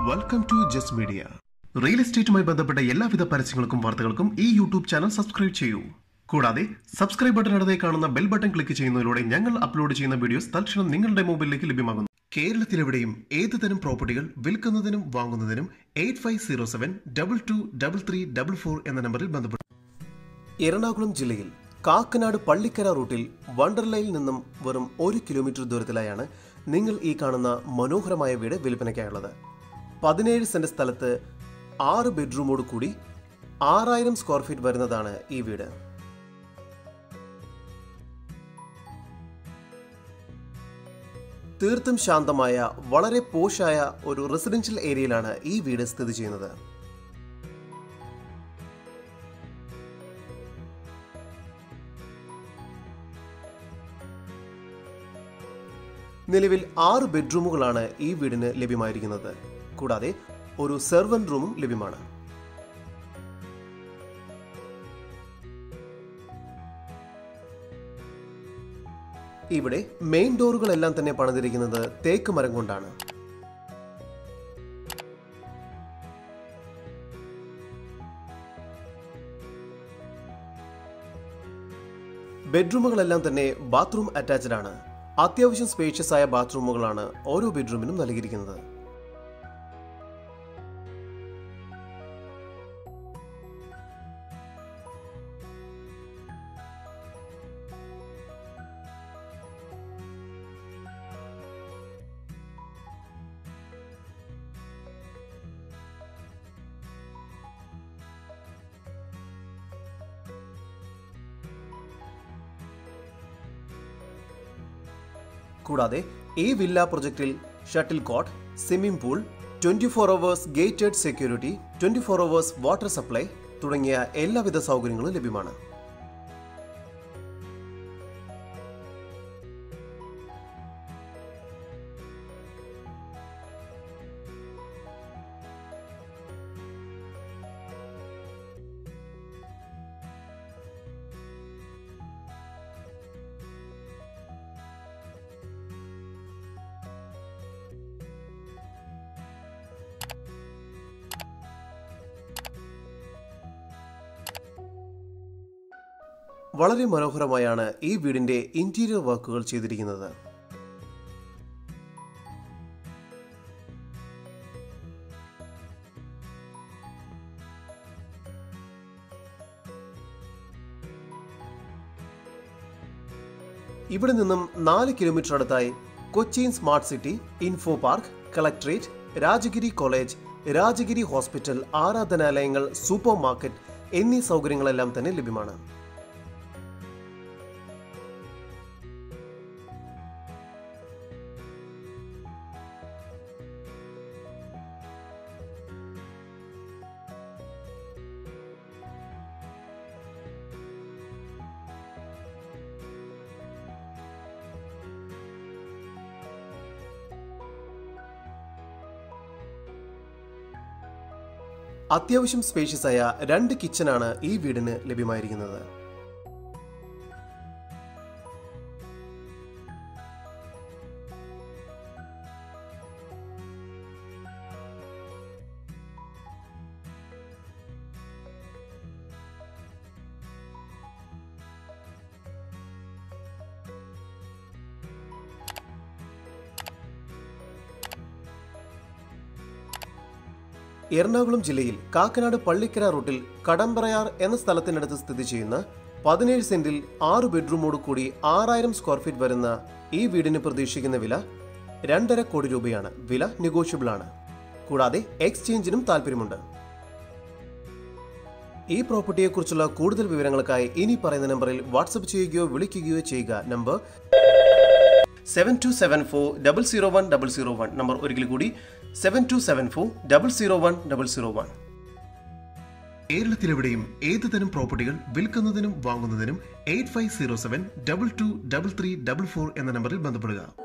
welcome to just media real എസ്റ്റേറ്റുമായി ബന്ധപ്പെട്ട എല്ലാവിധ പരസ്യങ്ങൾക്കും വാർത്തകൾക്കും ഈ യൂട്യൂബ് ചാനൽ സബ്സ്ക്രൈബ് ചെയ്യൂ കൂടാതെ സബ്സ്ക്രൈബ് ബട്ടൺ അടുത്തേ കാണുന്ന ബെൽ ബട്ടൺ ക്ലിക്ക് ചെയ്യുന്നതിലൂടെ ഞങ്ങൾ അപ്ലോഡ് ചെയ്യുന്ന വീഡിയോസ് തൽക്ഷണം നിങ്ങളുടെ മൊബൈലിലേക്ക് ലഭ്യമാകുന്നു കേരളത്തിലെവിടെയും ഏത് തരം പ്രോപ്പർട്ടികൾ വിൽക്കുന്നതിനും വാങ്ങുന്നതിനും eight five zero seven double two double three double four എന്ന നമ്പറിൽ ബന്ധപ്പെടും എറണാകുളം ജില്ലയിൽ കാക്കനാട് പള്ളിക്കര റൂട്ടിൽ വണ്ടർലയിൽ നിന്നും വെറും ഒരു കിലോമീറ്റർ ദൂരത്തിലായാണ് നിങ്ങൾ ഈ കാണുന്ന മനോഹരമായ വീട് വിൽപ്പനയ്ക്കായുള്ളത് പതിനേഴ് സെന്റ് സ്ഥലത്ത് ആറ് ബെഡ്റൂമോട് കൂടി ആറായിരം സ്ക്വയർ ഫീറ്റ് വരുന്നതാണ് ഈ വീട് തീർത്തും ശാന്തമായ വളരെ പോഷായ ഒരു റെസിഡൻഷ്യൽ ഏരിയയിലാണ് ഈ വീട് സ്ഥിതി ചെയ്യുന്നത് നിലവിൽ ആറ് ബെഡ്റൂമുകളാണ് ഈ വീടിന് ലഭ്യമായിരിക്കുന്നത് കൂടാതെ ഒരു സെർവൻ റൂമും ലഭ്യമാണ് ഇവിടെ മെയിൻ ഡോറുകളെല്ലാം തന്നെ പണിതിരിക്കുന്നത് തേക്ക് മരം കൊണ്ടാണ് ബെഡ്റൂമുകളെല്ലാം തന്നെ ബാത്റൂം അറ്റാച്ച്ഡ് ആണ് അത്യാവശ്യം സ്പേഷ്യസ് ആയ ബാത്റൂമുകളാണ് ഓരോ ബെഡ്റൂമിനും നൽകിയിരിക്കുന്നത് കൂടാതെ ഈ വില്ല പ്രൊജക്റ്റിൽ shuttle court swimming pool twenty four hours gated security twenty four hours water supply തുടങ്ങിയ എല്ലാവിധ സൗകര്യങ്ങളും ലഭ്യമാണ് വളരെ മനോഹരമായാണ് ഈ വീടിന്റെ ഇന്റീരിയർ വർക്കുകൾ ചെയ്തിരിക്കുന്നത് ഇവിടെ നിന്നും നാല് കിലോമീറ്റർ അടുത്തായി Cochin smart city info park collectorate Rajagiri college Rajagiri hospital ആരാധനാലയങ്ങൾ സൂപ്പർ മാർക്കറ്റ് എന്നീ സൗകര്യങ്ങളെല്ലാം തന്നെ ലഭ്യമാണ് അത്യാവശ്യം സ്പേഷ്യസ് ആയ രണ്ട് കിച്ചനാണ് ഈ വീടിന് ലഭ്യമായിരിക്കുന്നത് എറണാകുളം ജില്ലയിൽ കാക്കനാട് പള്ളിക്കര റൂട്ടിൽ കടമ്പറയാർ എന്ന സ്ഥലത്തിനടുത്ത് സ്ഥിതി ചെയ്യുന്ന പതിനേഴ് സെന്റിൽ ആറ് ബെഡ്റൂമോട് കൂടി ആറായിരം സ്ക്വയർ ഫീറ്റ് വരുന്ന ഈ വീടിന് പ്രതീക്ഷിക്കുന്ന വില രണ്ടര കോടി രൂപയാണ് വില നെഗോഷ്യബിൾ ആണ് കൂടാതെ എക്സ്ചേഞ്ചിനും താല്പര്യമുണ്ട് ഈ പ്രോപ്പർട്ടിയെക്കുറിച്ചുള്ള കൂടുതൽ വിവരങ്ങൾക്കായി ഇനി പറയുന്ന നമ്പറിൽ വാട്സപ്പ് ചെയ്യുകയോ വിളിക്കുകയോ ചെയ്യുക number seven two seven four double zero one double zero one number ഒരിക്കൽ കൂടി seven two seven four double zero one double zero one കേരളത്തിലെവിടെയും ഏത് തരം പ്രോപ്പർട്ടികൾ വിൽക്കുന്നതിനും വാങ്ങുന്നതിനും eight five zero seven double two double three double four എന്ന നമ്പറിൽ ബന്ധപ്പെടുക